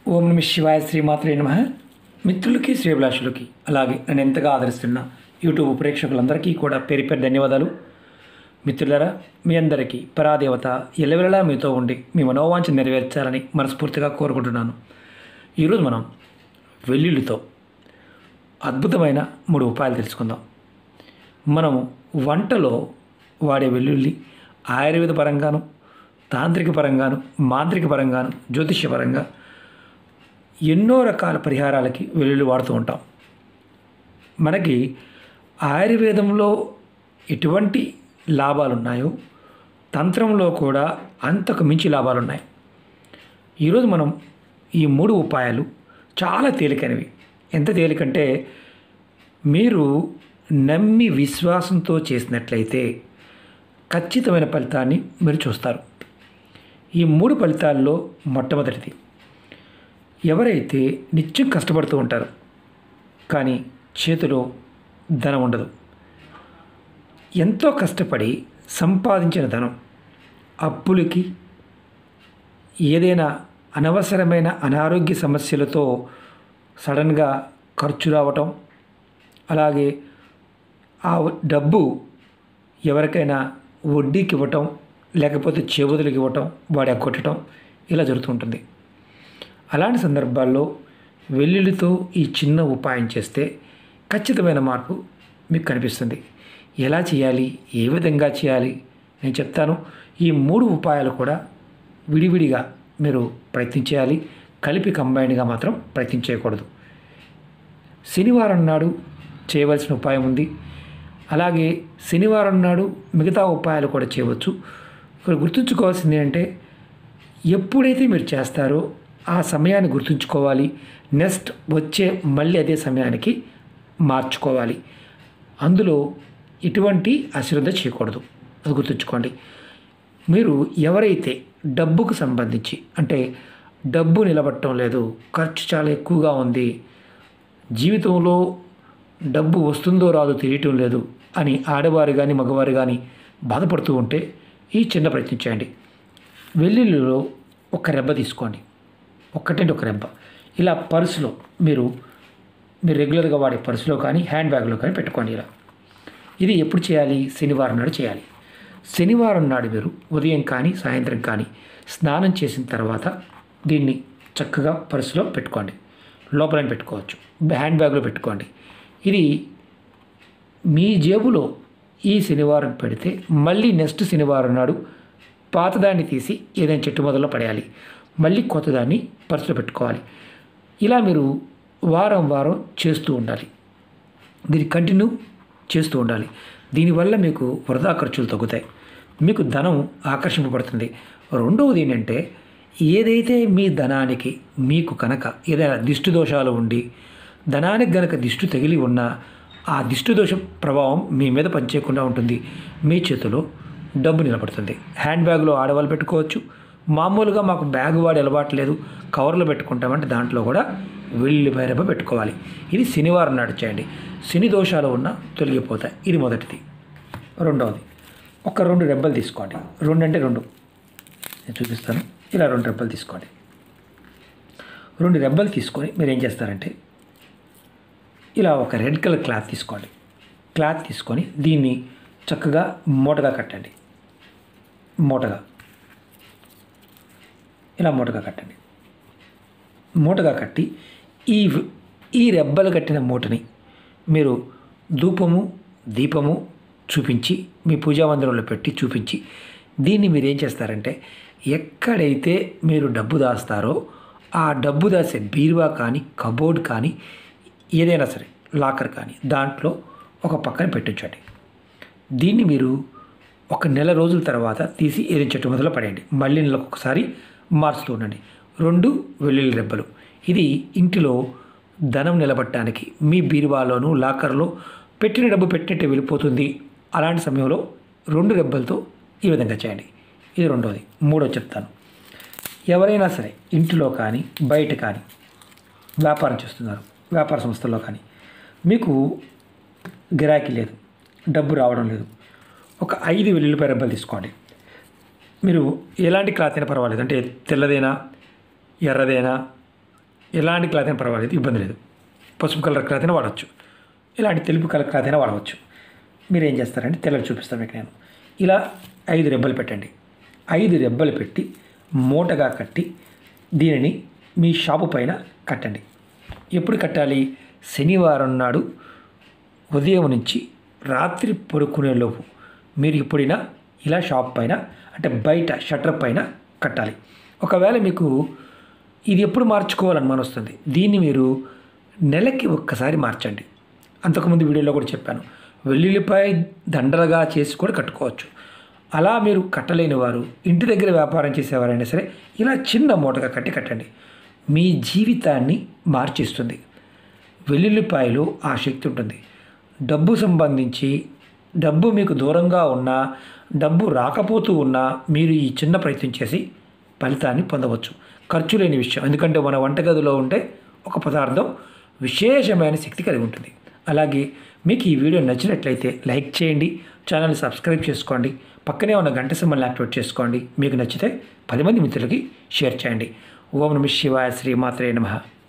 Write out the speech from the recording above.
ఓం నమ శివాయ శ్రీమాత్రే నమ మిత్రులకి శ్రీభిలాషులకి అలాగే నన్ను ఎంతగా ఆదరిస్తున్న యూట్యూబ్ ప్రేక్షకులందరికీ కూడా పేరు పేరు ధన్యవాదాలు మిత్రులరా మీ అందరికీ పరాదేవత ఎల్లవెల్లలా మీతో ఉండి మీ మనోవాంఛ నెరవేర్చాలని మనస్ఫూర్తిగా కోరుకుంటున్నాను ఈరోజు మనం వెల్లుల్లితో అద్భుతమైన మూడు ఉపాయాలు తెలుసుకుందాం మనము వంటలో వాడే వెల్లుల్లి ఆయుర్వేద పరంగాను తాంత్రిక పరంగాను మాంత్రిక పరంగాను జ్యోతిష్య పరంగా ఎన్నో రకాల పరిహారాలకి వెల్లుల్లి వాడుతూ ఉంటాం మనకి ఆయుర్వేదంలో ఎటువంటి లాభాలు ఉన్నాయో తంత్రంలో కూడా అంతకు మించి లాభాలు ఉన్నాయి ఈరోజు మనం ఈ మూడు ఉపాయాలు చాలా తేలికైనవి ఎంత తేలికంటే మీరు నమ్మి విశ్వాసంతో చేసినట్లయితే ఖచ్చితమైన ఫలితాన్ని మీరు చూస్తారు ఈ మూడు ఫలితాల్లో మొట్టమొదటిది ఎవరైతే నిత్యం కష్టపడుతూ ఉంటారో కానీ చేతిలో ధనం ఉండదు ఎంతో కష్టపడి సంపాదించిన ధనం అప్పులకి ఏదైనా అనవసరమైన అనారోగ్య సమస్యలతో సడన్గా ఖర్చు రావటం అలాగే ఆ డబ్బు ఎవరికైనా వడ్డీకి ఇవ్వటం లేకపోతే చేబుదులకు ఇవ్వటం వాడి కొట్టడం ఇలా జరుగుతుంటుంది అలాంటి సందర్భాల్లో వెల్లుల్లితో ఈ చిన్న ఉపాయం చేస్తే ఖచ్చితమైన మార్పు మీకు కనిపిస్తుంది ఎలా చేయాలి ఏ విధంగా చేయాలి నేను చెప్తాను ఈ మూడు ఉపాయాలు కూడా విడివిడిగా మీరు ప్రయత్నం చేయాలి కలిపి కంబైన్డ్గా మాత్రం ప్రయత్నం చేయకూడదు శనివారం నాడు చేయవలసిన ఉపాయం ఉంది అలాగే శనివారం నాడు మిగతా ఉపాయాలు కూడా చేయవచ్చు ఇక్కడ గుర్తుంచుకోవాల్సింది ఏంటంటే ఎప్పుడైతే మీరు చేస్తారో ఆ సమయాన్ని గుర్తుంచుకోవాలి నెక్స్ట్ వచ్చే మళ్ళీ అదే సమయానికి మార్చుకోవాలి అందులో ఎటువంటి అశ్రద్ధ చేయకూడదు అది గుర్తుంచుకోండి మీరు ఎవరైతే డబ్బుకు సంబంధించి అంటే డబ్బు నిలబట్టడం లేదు ఖర్చు చాలా ఎక్కువగా ఉంది జీవితంలో డబ్బు వస్తుందో రాదో తెలియటం లేదు అని ఆడవారు కానీ మగవారు కానీ బాధపడుతూ ఉంటే ఈ చిన్న ప్రయత్నం చేయండి వెల్లుల్లిలో ఒక రెబ్బ తీసుకోండి ఒక్కటంటే ఒక రెబ్బ ఇలా పర్సులో మీరు మీరు రెగ్యులర్గా వాడే పర్సులో కానీ హ్యాండ్ బ్యాగ్లో కానీ పెట్టుకోండి ఇలా ఇది ఎప్పుడు చేయాలి శనివారం నాడు చేయాలి శనివారం నాడు మీరు ఉదయం కానీ సాయంత్రం కానీ స్నానం చేసిన తర్వాత దీన్ని చక్కగా పర్సులో పెట్టుకోండి లోపల పెట్టుకోవచ్చు హ్యాండ్ బ్యాగ్లో పెట్టుకోండి ఇది మీ జేబులో ఈ శనివారం పెడితే మళ్ళీ నెక్స్ట్ శనివారం నాడు పాతదాన్ని తీసి ఏదైనా చెట్టు మొదల్లో పడేయాలి మళ్ళీ కొత్తదాన్ని పర్సులో పెట్టుకోవాలి ఇలా మీరు వారం వారం చేస్తూ ఉండాలి దీన్ని కంటిన్యూ చేస్తూ ఉండాలి దీనివల్ల మీకు వృధా ఖర్చులు తగ్గుతాయి మీకు ధనం ఆకర్షింపబడుతుంది రెండవది ఏంటంటే ఏదైతే మీ ధనానికి మీకు కనుక ఏదైనా దిష్టి దోషాలు ఉండి ధనానికి గనక దిష్టి తగిలి ఉన్నా ఆ దిష్టి దోష ప్రభావం మీ మీద పనిచేయకుండా ఉంటుంది మీ చేతిలో డబ్బు నిలబడుతుంది హ్యాండ్ బ్యాగ్లో ఆడవాళ్ళు పెట్టుకోవచ్చు మామూలుగా మాకు బ్యాగ్ వాడి అలవాటు లేదు కవర్లో పెట్టుకుంటామంటే దాంట్లో కూడా వెల్లి భైరవ పెట్టుకోవాలి ఇది శనివారం నాడు చేయండి శని దోషాలు ఉన్న తొలగిపోతాయి ఇది మొదటిది రెండవది ఒక రెండు రెబ్బలు తీసుకోండి రెండు అంటే రెండు నేను చూపిస్తాను ఇలా రెండు రెబ్బలు తీసుకోండి రెండు రెబ్బలు తీసుకొని మీరు ఏం చేస్తారంటే ఇలా ఒక రెడ్ కలర్ క్లాత్ తీసుకోండి క్లాత్ తీసుకొని దీన్ని చక్కగా మూటగా కట్టండి మూటగా ఇలా మూటగా కట్టండి మూటగా కట్టి ఈ ఈ రెబ్బలు కట్టిన మూటని మీరు ధూపము దీపము చూపించి మీ పూజా మందిరంలో పెట్టి చూపించి దీన్ని మీరు ఏం చేస్తారంటే ఎక్కడైతే మీరు డబ్బు దాస్తారో ఆ డబ్బు దాసే బీరువా కానీ కబోర్డ్ కానీ ఏదైనా సరే లాకర్ కానీ దాంట్లో ఒక పక్కన పెట్టించండి దీన్ని మీరు ఒక నెల రోజుల తర్వాత తీసి ఏదైనా చెట్టు మొదలు పడేయండి మళ్ళీ నెలకు ఒకసారి మారుస్తూ ఉండండి రెండు వెల్లుల్లి రెబ్బలు ఇది ఇంటిలో ధనం నిలబట్టడానికి మీ బీరువాలోను లాకర్లో పెట్టిన డబ్బు పెట్టినట్టే వెళ్ళిపోతుంది అలాంటి సమయంలో రెండు రెబ్బలతో ఈ విధంగా చేయండి ఇది రెండవది మూడో చెప్తాను ఎవరైనా సరే ఇంటిలో కానీ బయట కానీ వ్యాపారం చేస్తున్నారు వ్యాపార సంస్థల్లో కానీ మీకు గిరాకీ లేదు డబ్బు రావడం లేదు ఒక ఐదు వెల్లుల్లిపాయ రెబ్బలు తీసుకోండి మీరు ఎలాంటి క్లాత్ అయినా పర్వాలేదు అంటే తెల్లదైనా ఎర్రదైనా ఎలాంటి క్లాత్ అయినా పర్వాలేదు ఇబ్బంది లేదు పసుపు కలర్ క్లాత్ అయినా వాడచ్చు ఇలాంటి తెలుపు కలర్ క్లాత్ అయినా వాడవచ్చు మీరు ఏం చేస్తారంటే తెల్లలు చూపిస్తాను మీకు నేను ఇలా ఐదు రెబ్బలు పెట్టండి ఐదు రెబ్బలు పెట్టి మూటగా కట్టి దీనిని మీ షాపు పైన కట్టండి ఎప్పుడు కట్టాలి శనివారం నాడు ఉదయం నుంచి రాత్రి పడుకునే లోపు మీరు ఎప్పుడైనా ఇలా షాప్ పైన అంటే బయట షట్టర్ పైన కట్టాలి ఒకవేళ మీకు ఇది ఎప్పుడు మార్చుకోవాలని మన వస్తుంది దీన్ని మీరు నెలకి ఒక్కసారి మార్చండి అంతకుముందు వీడియోలో కూడా చెప్పాను వెల్లుల్లిపాయ దండలుగా చేసి కూడా కట్టుకోవచ్చు అలా మీరు కట్టలేని వారు ఇంటి దగ్గర వ్యాపారం చేసేవారైనా సరే ఇలా చిన్న మూటగా కట్టి కట్టండి మీ జీవితాన్ని మార్చేస్తుంది వెల్లుల్లిపాయలు ఆ శక్తి ఉంటుంది డబ్బు సంబంధించి డబ్బు మీకు దూరంగా ఉన్నా డబ్బు రాకపోతూ ఉన్నా మీరు ఈ చిన్న ప్రయత్నం చేసి ఫలితాన్ని పొందవచ్చు ఖర్చు లేని విషయం ఎందుకంటే మన వంటగదిలో ఉంటే ఒక పదార్థం విశేషమైన శక్తి కలిగి ఉంటుంది అలాగే మీకు ఈ వీడియో నచ్చినట్లయితే లైక్ చేయండి ఛానల్ సబ్స్క్రైబ్ చేసుకోండి పక్కనే ఉన్న గంట సింబల్ని యాక్టివేట్ చేసుకోండి మీకు నచ్చితే పది మంది మిత్రులకి షేర్ చేయండి ఓం నమ శివాయ శ్రీమాత్రే నమః